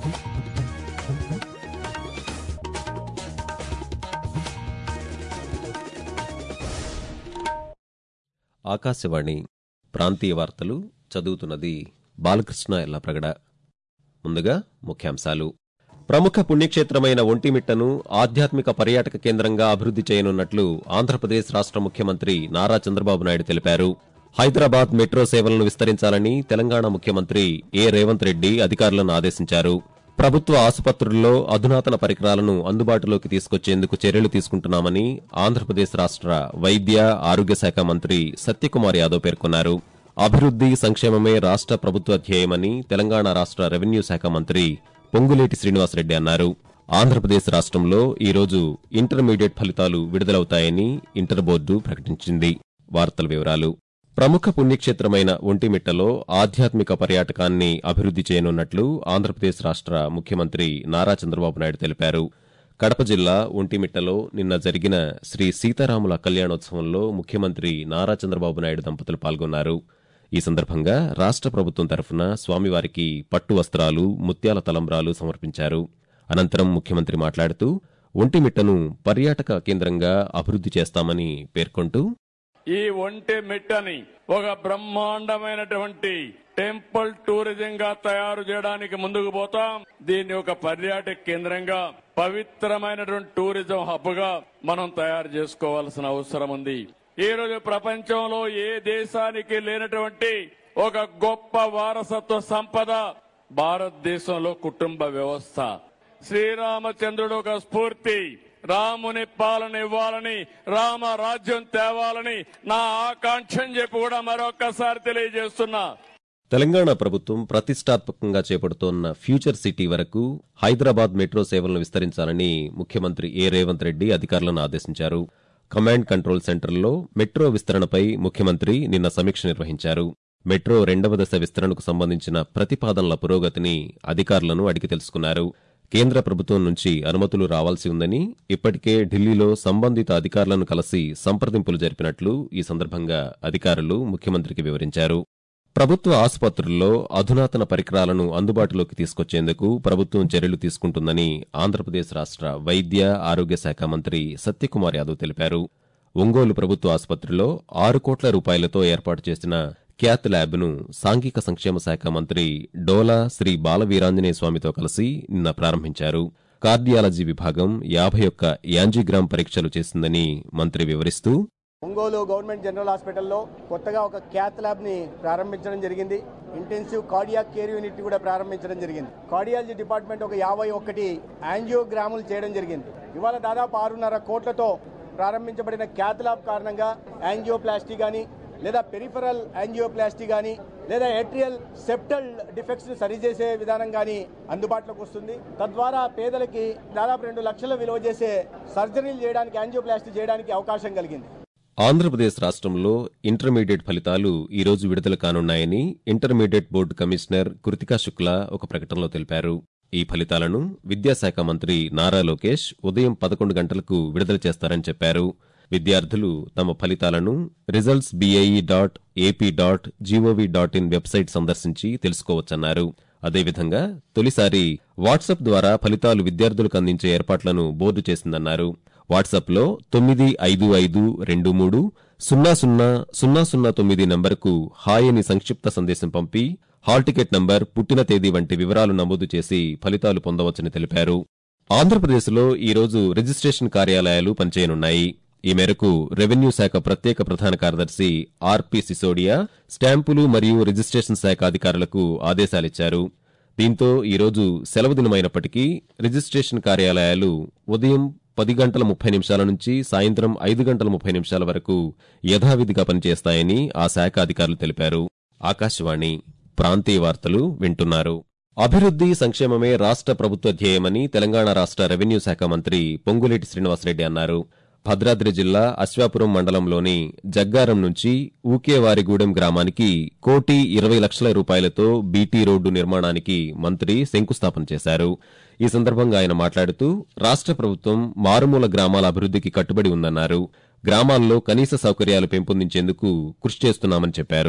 ఆకాశవాణి ప్రాంతీయ వార్తలు చదువుతున్నది బాలకృష్ణ ఎల్లప్రగడ ముందుగా ముఖ్యాంశాలు ప్రముఖ పుణ్యక్షేత్రమైన ఒంటిమిట్టను ఆధ్యాత్మిక పర్యాటక కేంద్రంగా అభివృద్ది చేయనున్నట్లు ఆంధ్రప్రదేశ్ రాష్ట్ర ముఖ్యమంత్రి నారా చంద్రబాబు నాయుడు తెలిపారు హైదరాబాద్ మెట్రో సేవలను విస్తరించాలని తెలంగాణ ముఖ్యమంత్రి ఏ రేవంత్ రెడ్డి అధికారులను ఆదేశించారు ప్రభుత్వ ఆసుపత్రుల్లో అధునాతన పరికరాలను అందుబాటులోకి తీసుకొచ్చేందుకు చర్యలు తీసుకుంటున్నామని ఆంధ్రప్రదేశ్ రాష్ట్ర వైద్య ఆరోగ్య శాఖ మంత్రి సత్యకుమార్ యాదవ్ పేర్కొన్నారు అభివృద్ది సంక్షేమమే రాష్ట్ర ప్రభుత్వ ధ్యేయమని తెలంగాణ రాష్ట్ర రెవెన్యూ శాఖ మంత్రి పొంగులేటి శ్రీనివాసరెడ్డి అన్నారు ఆంధ్రప్రదేశ్ రాష్ట్రంలో ఈ రోజు ఇంటర్మీడియట్ ఫలితాలు విడుదలవుతాయని ఇంటర్ బోర్డు ప్రకటించింది వార్తల వివరాలు ప్రముఖ పుణ్యక్షేత్రమైన ఒంటిమిట్టలో ఆధ్యాత్మిక పర్యాటకాన్ని అభివృద్ది చేయనున్నట్లు ఆంధ్రప్రదేశ్ రాష్ట్ర ముఖ్యమంత్రి నారా చంద్రబాబు నాయుడు తెలిపారు కడప జిల్లా ఒంటిమిట్టలో నిన్న జరిగిన శ్రీ సీతారాముల కళ్యాణోత్సవంలో ముఖ్యమంత్రి నారా చంద్రబాబు నాయుడు దంపతులు పాల్గొన్నారు ఈ సందర్భంగా రాష్ట్ర ప్రభుత్వం తరఫున స్వామివారికి పట్టు వస్త్రాలు ముత్యాల తలంబ్రాలు సమర్పించారు అనంతరం ముఖ్యమంత్రి మాట్లాడుతూ ఒంటిమిట్టను పర్యాటక కేంద్రంగా అభివృద్ది చేస్తామని పేర్కొంటూ ఈ ఒంటి మిట్టని ఒక బ్రహ్మాండమైనటువంటి టెంపుల్ టూరిజం గా తయారు చేయడానికి ముందుకు పోతాం దీన్ని ఒక పర్యాటక కేంద్రంగా పవిత్రమైనటువంటి టూరిజం హబ్ గా మనం తయారు చేసుకోవాల్సిన అవసరం ఉంది ఈ రోజు ప్రపంచంలో ఏ దేశానికి లేనటువంటి ఒక గొప్ప వారసత్వ సంపద భారతదేశంలో కుటుంబ వ్యవస్థ శ్రీరామచంద్రుడు ఒక స్ఫూర్తి రాముని పాలన ఇవ్వాలని రామ రాజ్యం తేవాలని నా ఆకాంక్ష అని చెప్పి కూడా మరొక్కసారి తెలియజేస్తున్నా తెలంగాణ ప్రభుత్వం ప్రతిష్టాత్మకంగా చేపడుతోన్న ఫ్యూచర్ సిటీ వరకు హైదరాబాద్ మెట్రో సేవలను విస్తరించాలని ముఖ్యమంత్రి ఏ రేవంత్ రెడ్డి అధికారులను ఆదేశించారు కమాండ్ కంట్రోల్ సెంటర్లో మెట్రో విస్తరణపై ముఖ్యమంత్రి నిన్న సమీక్ష నిర్వహించారు మెట్రో రెండవ దశ విస్తరణకు సంబంధించిన ప్రతిపాదనల పురోగతిని అధికారులను అడిగి తెలుసుకున్నారు కేంద్ర ప్రభుత్వం నుంచి అనుమతులు రావాల్సి ఉందని ఇప్పటికే ఢిల్లీలో సంబంధిత అధికారులను కలిసి సంప్రదింపులు జరిపినట్లు ఈ సందర్భంగా అధికారులు ముఖ్యమంత్రికి వివరించారు ప్రభుత్వ ఆసుపత్రుల్లో అధునాతన పరికరాలను అందుబాటులోకి తీసుకొచ్చేందుకు ప్రభుత్వం చర్యలు తీసుకుంటుందని ఆంధ్రప్రదేశ్ రాష్ట్ర వైద్య ఆరోగ్య శాఖ మంత్రి సత్యకుమార్ యాదవ్ తెలిపారు ఒంగోలు ప్రభుత్వ ఆసుపత్రిలో ఆరు కోట్ల రూపాయలతో ఏర్పాటు చేసిన క్యాత్ ల్యాబ్ను సాంఘిక సంక్షేమ శాఖ మంత్రి డోలా శ్రీ బాలవీరాంజనేయ స్వామితో కలిసి నిన్న ప్రారంభించారు కార్డియాలజీ విభాగం యాభై ఒక్క యాంజిగ్రామ్ పరీక్షలు చేసిందని మంత్రి వివరిస్తూ ఒంగోలు గవర్నమెంట్ జనరల్ హాస్పిటల్లో కొత్తగా ఒక క్యాత్ ల్యాబ్ ని ప్రారంభించడం జరిగింది ఇంటెన్సివ్ కార్డియాక్ కేర్ యూనిట్ కూడా ప్రారంభించడం జరిగింది కార్డియాలజీ డిపార్ట్మెంట్ ఒక యాభై ఒకటి యాంజియోగ్రాములు చేయడం జరిగింది ఇవాళ దాదాపు ఆరున్నర కోట్లతో ప్రారంభించబడిన క్యాత్ ల్యాబ్ కారణంగా యాంజియోప్లాస్టీ కానీ లేదా పెరిఫరల్ యాంజియోప్లాస్టీ కానీ లేదా ఏట్రియల్ సెప్టల్ డిఫెక్ట్స్ ని సరిచేసే విధానం కానీ అందుబాటులోకి వస్తుంది తద్వారా పేదలకి దాదాపు రెండు లక్షల విలువ చేసే సర్జరీలు చేయడానికి యాంజియోప్లాస్టీ చేయడానికి అవకాశం కలిగింది ఆంధ్రప్రదేశ్ రాష్ట్రంలో ఇంటర్మీడియట్ ఫలితాలు ఈ రోజు విడుదల కానున్నాయని intermediate board commissioner Kritika Shukla ఒక ప్రకటనలో తెలిపారు ఈ ఫలితాలను విద్యాశాఖ మంత్రి నారా లోకేష్ ఉదయం పదకొండు గంటలకు విడుదల చేస్తారని చెప్పారు విద్యార్థులు తమ ఫలితాలను results BIE dot AP dot GOV dot in website సందర్శించి తెలుసుకోవచ్చన్నారు అదేవిధంగా తొలిసారి వాట్సాప్ ద్వారా ఫలితాలు విద్యార్థులకు అందించే ఏర్పాట్లను బోర్డు చేసిందన్నారు వాట్సాప్లో తొమ్మిది ఐదు ఐదు రెండు మూడు సున్నా సున్నా సున్నా సున్నా తొమ్మిది నంబర్కు హాయ్ అని సంక్షిప్త సందేశం పంపి హాల్ టికెట్ నంబర్ పుట్టిన తేదీ వంటి వివరాలు నమోదు చేసి ఫలితాలు పొందవచ్చని తెలిపారు ఆంధ్రప్రదేశ్లో ఈ రోజు రిజిస్ట్రేషన్ కార్యాలయాలు పనిచేయనున్నాయి ఈ మేరకు రెవెన్యూ శాఖ ప్రత్యేక ప్రధాన కార్యదర్శి ఆర్పి సిసోడియా స్టాంపులు మరియు రిజిస్ట్రేషన్ శాఖ అధికారులకు ఆదేశాలిచ్చారు దీంతో ఈ రోజు సెలవు దినమైనప్పటికీ రిజిస్ట్రేషన్ కార్యాలయాలు ఉదయం పది గంటల ముప్పై నిమిషాల నుంచి సాయంత్రం ఐదు గంటల ముప్పై నిమిషాల వరకు యథావిధిగా పనిచేస్తాయని ఆ శాఖ అధికారులు తెలిపారు ఆకాశవాణి ప్రాంతీయ వార్తలు వింటున్నారు అభివృద్ది సంక్షేమమే రాష్ట్ర ప్రభుత్వ ధ్యేయమని తెలంగాణ రాష్ట్ర రెవెన్యూ శాఖ మంత్రి పొంగులేటి శ్రీనివాసరెడ్డి అన్నారు భద్రాద్రి జిల్లా అశ్వాపురం మండలంలోని జగ్గారం నుంచి ఊకేవారిగూడెం గ్రామానికి కోటి ఇరవై లక్షల రూపాయలతో బీటీ రోడ్డు నిర్మాణానికి మంత్రి శంకుస్థాపన చేశారు ఈ సందర్భంగా ఆయన మాట్లాడుతూ రాష్ట్ర ప్రభుత్వం మారుమూల గ్రామాల అభివృద్దికి కట్టుబడి ఉందన్నారు గ్రామాల్లో కనీస సౌకర్యాలు పెంపొందించేందుకు కృషి చేస్తున్నామని చెప్పారు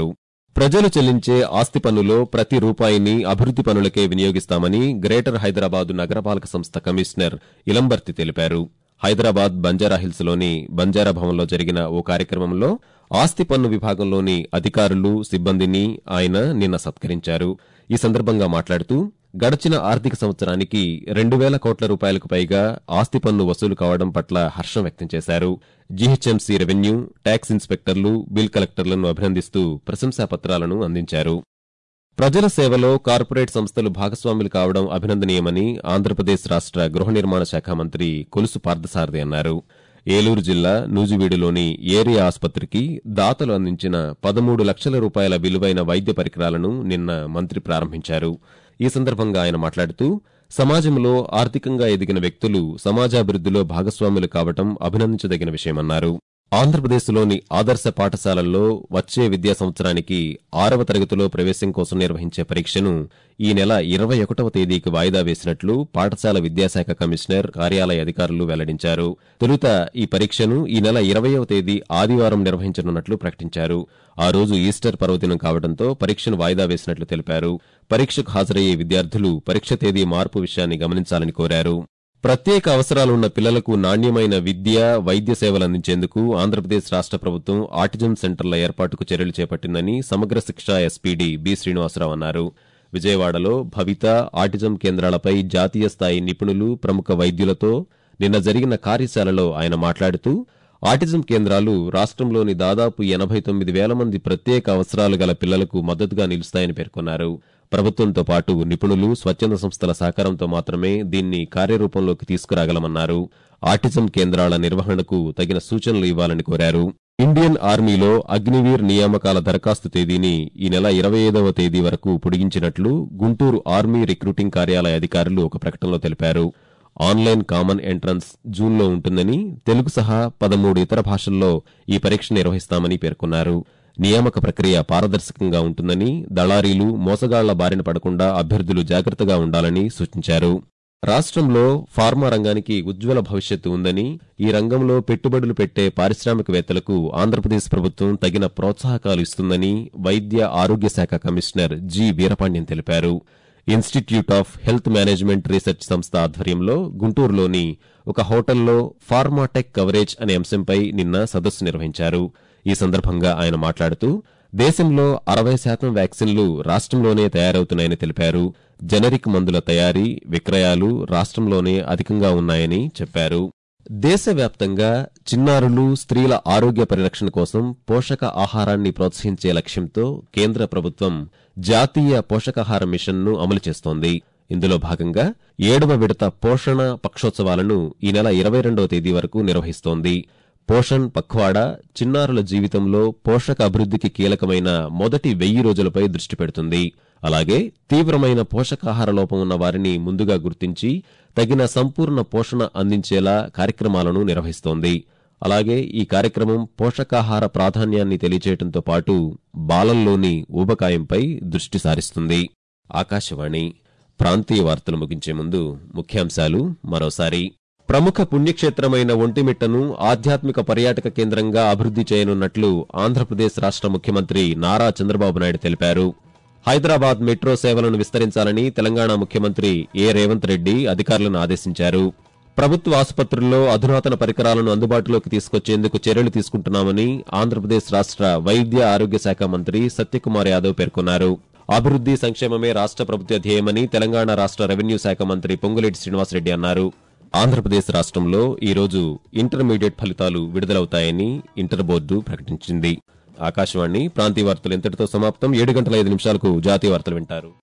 ప్రజలు చెల్లించే ఆస్తి పన్నులో ప్రతి రూపాయిని అభివృద్ది పనులకే వినియోగిస్తామని గ్రేటర్ హైదరాబాద్ నగరపాలక సంస్థ కమిషనర్ ఇలంబర్తి తెలిపారు హైదరాబాద్ బంజారాహిల్స్లోని బంజారా భవన్లో జరిగిన ఓ కార్యక్రమంలో ఆస్తి పన్ను విభాగంలోని అధికారులు సిబ్బందిని ఆయన నిన్న సత్కరించారు ఈ సందర్భంగా మాట్లాడుతూ గడచిన ఆర్థిక సంవత్సరానికి రెండు వేల కోట్ల రూపాయలకు పైగా ఆస్తి పన్ను వసూలు కావడం పట్ల హర్షం వ్యక్తం చేశారు GHMC revenue tax inspectors bill కలెక్టర్లను అభినందిస్తూ ప్రశంసా పత్రాలను అందించారు ప్రజల సేవలో కార్పొరేట్ సంస్థలు భాగస్వాములు కావడం అభినందనీయమని ఆంధ్రప్రదేశ్ రాష్ట గృహ నిర్మాణ శాఖ మంత్రి కొలుసు పార్థసారథి అన్నారు ఏలూరు జిల్లా నూజివీడులోని ఏరియా ఆసుపత్రికి దాతలు అందించిన పదమూడు లక్షల రూపాయల విలువైన వైద్య పరికరాలను నిన్న మంత్రి ప్రారంభించారు ఈ సందర్భంగా ఆయన మాట్లాడుతూ సమాజంలో ఆర్థికంగా ఎదిగిన వ్యక్తులు సమాజాభివృద్దిలో భాగస్వాములు కావటం అభినందించదగిన విషయమన్నారు ఆంధ్రప్రదేశ్లోని ఆదర్శ పాఠశాలల్లో వచ్చే విద్యా సంవత్సరానికి ఆరవ తరగతిలో ప్రవేశం కోసం నిర్వహించే పరీక్షను ఈ నెల ఇరవై ఒకటవ తేదీకి వాయిదా వేసినట్లు పాఠశాల విద్యాశాఖ కమిషనర్ కార్యాలయ అధికారులు వెల్లడించారు తొలుత ఈ పరీక్షను ఈ నెల ఇరవయవ తేదీ ఆదివారం నిర్వహించనున్నట్లు ప్రకటించారు ఆ రోజు ఈస్టర్ పర్వదినం కావడంతో పరీక్షను వాయిదా వేసినట్లు తెలిపారు పరీక్షకు హాజరయ్యే విద్యార్థులు పరీక్ష తేదీ మార్పు విషయాన్ని గమనించాలని కోరారు ప్రత్యేక అవసరాలున్న పిల్లలకు నాణ్యమైన విద్య వైద్య సేవలు అందించేందుకు ఆంధ్రప్రదేశ్ రాష్ట ప్రభుత్వం ఆటిజం సెంటర్ల ఏర్పాటుకు చర్యలు చేపట్టిందని సమగ్ర శిక్ష ఎస్పీడీ బి శ్రీనివాసరావు అన్నారు విజయవాడలో భవిత ఆటిజం కేంద్రాలపై జాతీయ స్థాయి నిపుణులు ప్రముఖ వైద్యులతో నిన్న జరిగిన కార్యశాలలో ఆయన మాట్లాడుతూ ఆటిజం కేంద్రాలు రాష్ట్రంలోని దాదాపు ఎనభై తొమ్మిది వేల మంది ప్రత్యేక అవసరాలు గల పిల్లలకు మద్దతుగా నిలుస్తాయని పేర్కొన్నారు ప్రభుత్వంతో పాటు నిపుణులు స్వచ్ఛంద సంస్థల సహకారంతో మాత్రమే దీన్ని కార్యరూపంలోకి తీసుకురాగలమన్నారు ఆటిజం కేంద్రాల నిర్వహణకు తగిన సూచనలు ఇవ్వాలని కోరారు ఇండియన్ ఆర్మీలో అగ్నివీర్ నియామకాల దరఖాస్తు తేదీని ఈ నెల ఇరవై ఐదవ తేదీ వరకు పొడిగించినట్లు గుంటూరు ఆర్మీ రిక్రూటింగ్ కార్యాలయ అధికారులు ఒక ప్రకటనలో తెలిపారు ఆన్లైన్ కామన్ ఎంట్రన్స్ జూన్లో ఉంటుందని తెలుగు సహా పదమూడు ఇతర భాషల్లో ఈ పరీక్ష నిర్వహిస్తామని పేర్కొన్నారు నియామక ప్రక్రియ పారదర్శకంగా ఉంటుందని దళారీలు మోసగాళ్ల బారిన పడకుండా అభ్యర్థులు జాగ్రత్తగా ఉండాలని సూచించారు రాష్ట్రంలో ఫార్మా రంగానికి ఉజ్వల భవిష్యత్తు ఉందని ఈ రంగంలో పెట్టుబడులు పెట్టే పారిశ్రామికవేత్తలకు ఆంధ్రప్రదేశ్ ప్రభుత్వం తగిన ప్రోత్సాహకాలు ఇస్తుందని వైద్య ఆరోగ్య శాఖ కమిషనర్ జి వీరపాండ్యం తెలిపారు institute of health management research సంస్థ ఆధ్వర్యంలో గుంటూరులోని ఒక హోటల్లో ఫార్మాటెక్ కవరేజ్ అనే అంశంపై నిన్న సదస్సు నిర్వహించారు ఈ సందర్భంగా ఆయన మాట్లాడుతూ దేశంలో అరవై శాతం వ్యాక్సిన్లు రాష్ట్రంలోనే తయారవుతున్నాయని తెలిపారు జనరిక్ మందుల తయారీ విక్రయాలు రాష్ట్రంలోనే అధికంగా ఉన్నాయని చెప్పారు దేశవ్యాప్తంగా చిన్నారులు స్త్రీల ఆరోగ్య పరిరక్షణ కోసం పోషక ఆహారాన్ని ప్రోత్సహించే లక్ష్యంతో కేంద్ర ప్రభుత్వం జాతీయ పోషకాహార మిషన్ను అమలు చేస్తోంది ఇందులో భాగంగా ఏడవ విడత పోషణ పక్షోత్సవాలను ఈ నెల ఇరవై రెండవ తేదీ వరకు నిర్వహిస్తోంది పోషణ్ పఖ్వాడా చిన్నారుల జీవితంలో పోషక అభివృద్ధికి కీలకమైన మొదటి వెయ్యి రోజులపై దృష్టి పెడుతుంది అలాగే తీవ్రమైన పోషకాహార లోపం ఉన్న వారిని ముందుగా గుర్తించి తగిన సంపూర్ణ పోషణ అందించేలా కార్యక్రమాలను నిర్వహిస్తోంది అలాగే ఈ కార్యక్రమం పోషకాహార ప్రాధాన్యాన్ని తెలియచేయడంతో పాటు బాలల్లోని ఊబకాయంపై దృష్టి సారిస్తుంది ఆకాశవాణి ప్రాంతీయ వార్తలు ముగించే ముందు ముఖ్యాంశాలు మరోసారి ప్రముఖ పుణ్యక్షేత్రమైన ఒంటిమిట్టను ఆధ్యాత్మిక పర్యాటక కేంద్రంగా అభివృద్ది చేయనున్నట్లు ఆంధ్రప్రదేశ్ రాష్ట ముఖ్యమంత్రి నారా చంద్రబాబు నాయుడు తెలిపారు హైదరాబాద్ మెట్రో సేవలను విస్తరించాలని తెలంగాణ ముఖ్యమంత్రి ఏ రేవంత్ రెడ్డి అధికారులను ఆదేశించారు ప్రభుత్వ ఆసుపత్రుల్లో అధునాతన పరికరాలను అందుబాటులోకి తీసుకొచ్చేందుకు చర్యలు తీసుకుంటున్నామని ఆంధ్రప్రదేశ్ రాష్ట వైద్య ఆరోగ్య శాఖ మంత్రి సత్యకుమార్ యాదవ్ పేర్కొన్నారు అభివృద్ది సంక్షేమమే రాష్ట ప్రభుత్వ ధ్యేయమని తెలంగాణ రాష్ట రెవెన్యూ శాఖ మంత్రి పొంగులేటి శ్రీనివాసరెడ్డి అన్నారు ఆంధ్రప్రదేశ్ రాష్ట్రంలో ఈ రోజు ఇంటర్మీడియట్ ఫలితాలు విడుదలవుతాయని ఇంటర్ బోర్డు ప్రకటించింది ఆకాశవాణి ప్రాంతీయ వార్తలు ఇంతటితో సమాప్తం ఏడు గంటల ఐదు నిమిషాలకు జాతీయ వార్తలు వింటారు